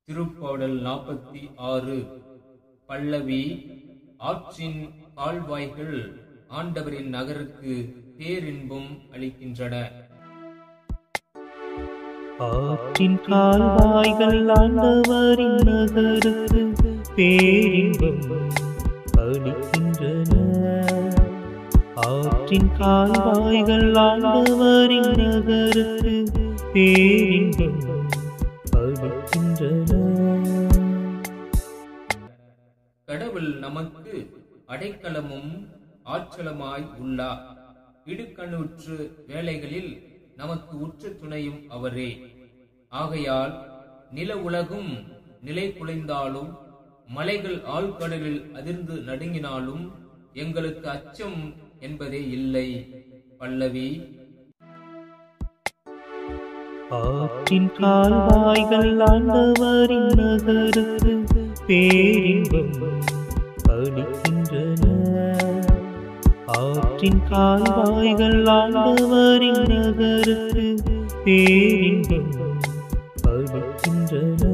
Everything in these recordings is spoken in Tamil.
திருப்பாடல் நாற்பத்தி ஆறு பல்லவி ஆற்றின் கால்வாய்கள் ஆண்டவரின் நகருக்கு பேரின்பம் அளிக்கின்றன ஆற்றின் கால்வாய்கள் ஆண்டவரின் நகருக்கு பேரின்பம் அளிக்கின்றன ஆற்றின் கால்வாய்கள் ஆண்டவரின் நகருக்கு பேரின்பம் அளிக்கின்றன கடவுள் நமக்கு அடைக்கலமும் ஆற்றலமாய் உள்ளார் இடுக்கணுற்று வேலைகளில் நமக்கு உற்ற துணையும் அவரே ஆகையால் நில உலகும் நிலை குலைந்தாலும் மலைகள் ஆழ்கடலில் அதிர்ந்து நடுங்கினாலும் எங்களுக்கு அச்சம் என்பதே இல்லை பல்லவி ஆற்றின் கால்வாய்கள் ஆண்டவரின் நகருக்கு பேரின்பம் அளிக்கின்றன ஆற்றின் கால்வாய்கள் ஆண்டவரின் நகருக்கு பேரின்பம் அளிக்கின்றன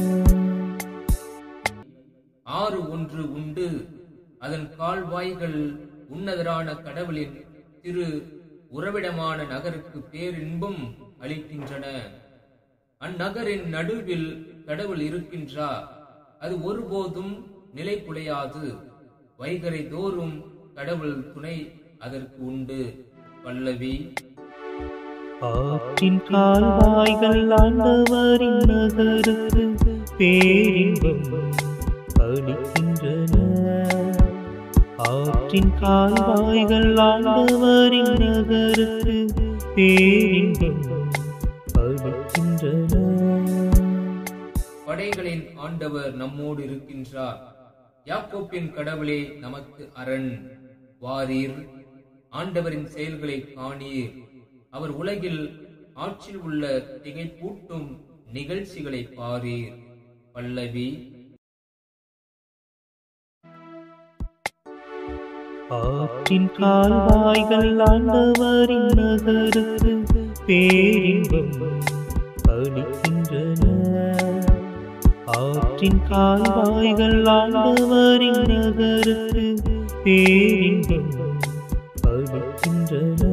ஆறு ஒன்று உண்டு அதன் கால்வாய்கள் உன்னதரான கடவுளின் திரு உறவிடமான நகருக்கு பேரின்பம் அளிக்கின்றன அந்நகரின் நடுவில் கடவுள் இருக்கின்றார் அது ஒருபோதும் நிலை குலையாது வைகரை தோறும் கடவுள் துணை அதற்கு உண்டு பல்லவி ஆற்றின் கால்வாய்கள் ஆண்டவரின் நகருக்கு பேரின்பம் அளிக்கின்றன ஆற்றின் கால்வாய்கள் ஆண்டவரின் நகருக்கு பேரின்பம் அளிக்கின்றன படைகளின் ஆண்டவர் நம்மோடு இருக்கின்றார் யாக்கோப்பின் கடவுளே நமக்கு அரண் வாரீர் ஆண்டவரின் செயல்களை காணீர் அவர் உலகில் ஆட்சியில் உள்ள திகைப்பூட்டும் நிகழ்ச்சிகளை பாரீர் பல்லவி ஆற்றின் கால்வாய்கள் ஆண்டவரின் நகருக்கு பேரின்பம் அளிக்கின்றன ஆற்றின் கால்வாய்கள் ஆண்டவரின் நகருக்கு பேரின்பம் அளிக்கின்றன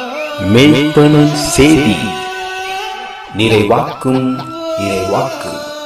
மெய்ப்பணு செய்தி நிறைவாக்கும் இறைவாக்கு